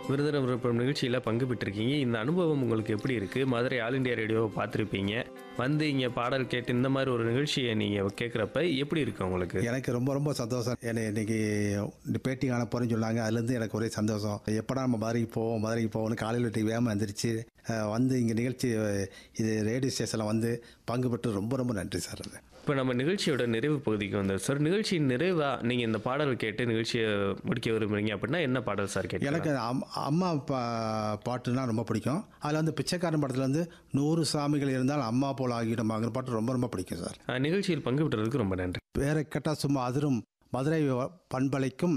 விருதுநகர் விருப்பம் நிகழ்ச்சியில் பங்கு பெற்றிருக்கீங்க இந்த அனுபவம் உங்களுக்கு எப்படி இருக்குது மதுரை ஆல் இண்டியா ரேடியோவை பார்த்துருப்பீங்க வந்து இங்கே பாடல் கேட்டு இந்த மாதிரி ஒரு நிகழ்ச்சியை நீங்கள் கேட்குறப்ப எப்படி இருக்கு உங்களுக்கு எனக்கு ரொம்ப ரொம்ப சந்தோஷம் என்னை இன்னைக்கு இந்த பேட்டி காண போகிறேன்னு சொன்னாங்க அதுலேருந்து எனக்கு ஒரே சந்தோஷம் எப்படா நம்ம மதுரைக்கு போவோம் மதுரைக்கு போவோம்னு காலையில் விட்டு வேகமாக எந்திரிச்சு அஹ், வந்து இங்கே நிகழ்ச்சி அஹ், இது ரேடியோ ஸ்டேஷனில் வந்து பங்கு பெற்று ரொம்ப ரொம்ப நன்றி சார் அது இப்போ நம்ம நிகழ்ச்சியோட நிறைவு பகுதிக்கு வந்தோம் சார் நிகழ்ச்சியின் நிறைவாக நீங்கள் இந்த பாடல் கேட்டு நிகழ்ச்சியை முடிக்க விரும்புறீங்க அப்படின்னா என்ன பாடல் சார் கேட்கலாம் எனக்கு அம் அம்மா பா பாட்டுனா ரொம்ப பிடிக்கும் அதில் வந்து பிச்சைக்காரன் படத்தில் வந்து நூறு சாமிகள் இருந்தால் அம்மா போல் ஆகிடுமாங்கிற பாட்டு ரொம்ப ரொம்ப பிடிக்கும் சார் அஹ், நிகழ்ச்சியில் பங்கு பெற்றதுக்கு ரொம்ப நன்றி வேற கேட்டால் சும்மா அதிரும் மதுரை பண்பலைக்கும்